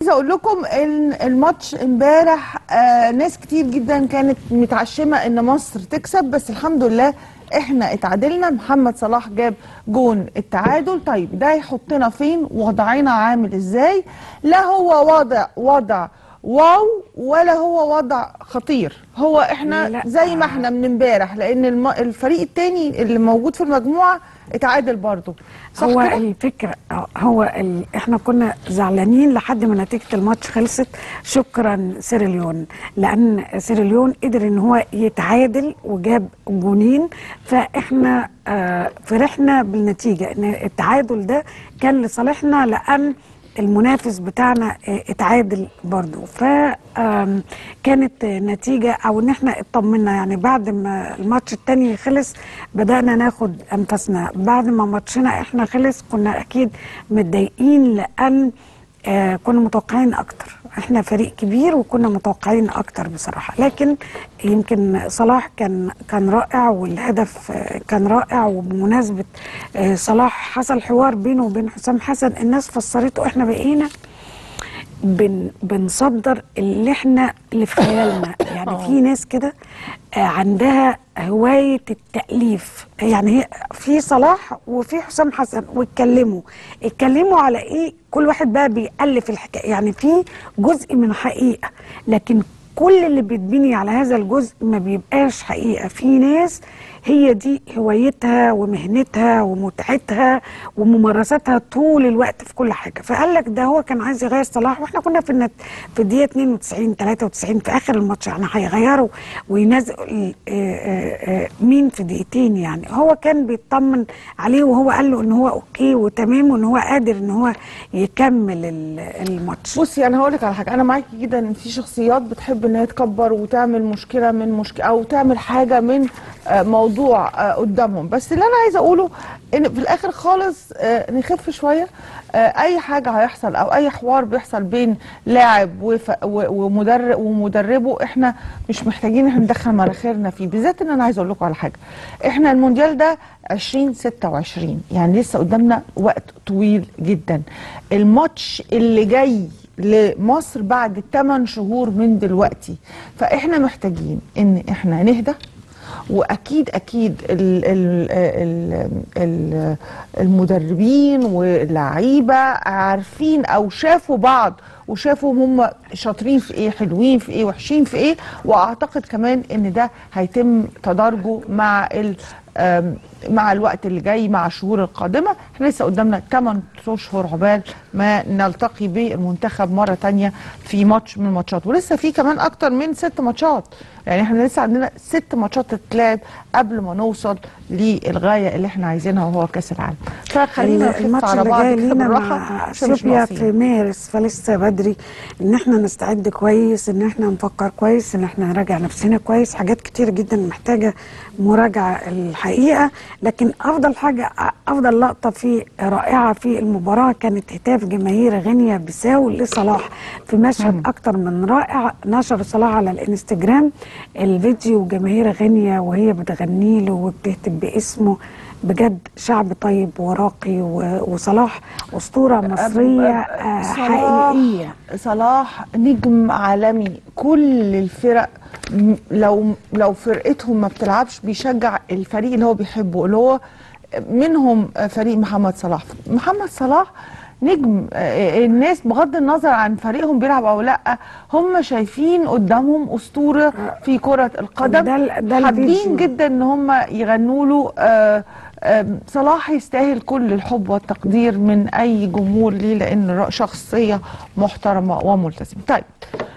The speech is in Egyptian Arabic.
عايزه اقول لكم ان الماتش امبارح آه ناس كتير جدا كانت متعشمه ان مصر تكسب بس الحمد لله احنا اتعادلنا محمد صلاح جاب جون التعادل طيب ده يحطنا فين وضعنا عامل ازاي لا هو وضع وضع واو ولا هو وضع خطير هو احنا لا. زي ما احنا من امبارح لان الم- الفريق التاني اللي موجود في المجموعه اتعادل برضه صح هو كده؟ الفكره هو ال... احنا كنا زعلانين لحد ما نتيجه الماتش خلصت شكرا سيراليون لان سيراليون قدر ان هو يتعادل وجاب جونين فاحنا آه فرحنا بالنتيجه ان التعادل ده كان لصالحنا لان المنافس بتاعنا آه، اتعادل برضو فكانت نتيجة او ان احنا اطمنا يعني بعد ما الماتش التاني خلص بدأنا ناخد انفاسنا بعد ما ماتشنا احنا خلص كنا اكيد متضايقين لان آه كنا متوقعين اكتر احنا فريق كبير وكنا متوقعين اكتر بصراحه لكن يمكن صلاح كان كان رائع والهدف آه، كان رائع وبمناسبه آه، صلاح حصل حوار بينه وبين حسام حسن الناس فسرته احنا بقينا بن بنصدر اللي احنا اللي في خيالنا يعني في ناس كده آه، عندها هواية التأليف يعني هي في صلاح وفي حسام حسن واتكلموا اتكلموا على ايه كل واحد بقى بيألف الحكاية يعني في جزء من حقيقة لكن كل اللي بيتبني على هذا الجزء ما بيبقاش حقيقة في ناس هي دي هوايتها ومهنتها ومتعتها وممارستها طول الوقت في كل حاجه فقال لك ده هو كان عايز يغير صلاح واحنا كنا في النت في الدقيقه 92 93 في اخر الماتش يعني هيغيروا وينزلوا ال- آه، آه، آه، مين في دقيقتين يعني هو كان بيطمن عليه وهو قال له ان هو اوكي وتمام وان هو قادر ان هو يكمل ال- الماتش بصي انا هقول لك على حاجه انا معاكي جدا ان في شخصيات بتحب ان هي تكبر وتعمل مشكله من مشكله او تعمل حاجه من آه، موضوع آه، قدامهم بس اللي انا عايزه اقوله ان في الاخر خالص آه، نخف شويه آه، اي حاجه هيحصل او اي حوار بيحصل بين لاعب وف- و- ومدرب ومدربه احنا مش محتاجين احنا ندخل مناخيرنا فيه بالذات ان انا عايزه اقول لكم على حاجه احنا المونديال ده 2026 يعني لسه قدامنا وقت طويل جدا الماتش اللي جاي لمصر بعد 8 شهور من دلوقتي فاحنا محتاجين ان احنا نهدى واكيد اكيد ال ال ال ال المدربين واللعيبه عارفين او شافوا بعض وشافوا هم شاطرين في ايه حلوين في ايه وحشين في ايه واعتقد كمان ان ده هيتم تدرجه مع ال آم، مع الوقت اللي جاي مع الشهور القادمه احنا لسه قدامنا 8 اشهر عقبال ما نلتقي بالمنتخب مره تانية في ماتش من الماتشات ولسه في كمان اكتر من ست ماتشات يعني احنا لسه عندنا ست ماتشات تتلعب قبل ما نوصل للغايه اللي احنا عايزينها وهو كاس العالم فخلينا نخف الماتش على اللي بعض جاي كده لينا بالراحه مع عشان مش اثيوبيا ناقصين. في مارس فلسه بدري ان احنا نستعد كويس ان احنا نفكر كويس ان احنا نراجع نفسنا كويس حاجات كتير جدا محتاجه مراجعه الحقيقه لكن افضل حاجه افضل لقطه في رائعه في المباراه كانت هتاف جماهير غينيا بيساو لصلاح في مشهد اكتر من رائع نشر صلاح على الانستجرام الفيديو جماهير غينيا وهي بتغني له وبتهتف باسمه بجد شعب طيب وراقي و- وصلاح اسطوره مصريه آه، صلاح- حقيقيه صلاح نجم عالمي كل الفرق م- لو لو فرقتهم ما بتلعبش بيشجع الفريق اللي هو بيحبه اللي هو منهم فريق محمد صلاح محمد صلاح نجم آه، الناس بغض النظر عن فريقهم بيلعب او لا هم شايفين قدامهم اسطوره في كره القدم ده ال- ده حابين الفيديو. جدا ان هم يغنوا له آه، آم، صلاح يستاهل كل الحب والتقدير من اي جمهور ليه لان ر- شخصيه محترمه وملتزمه طيب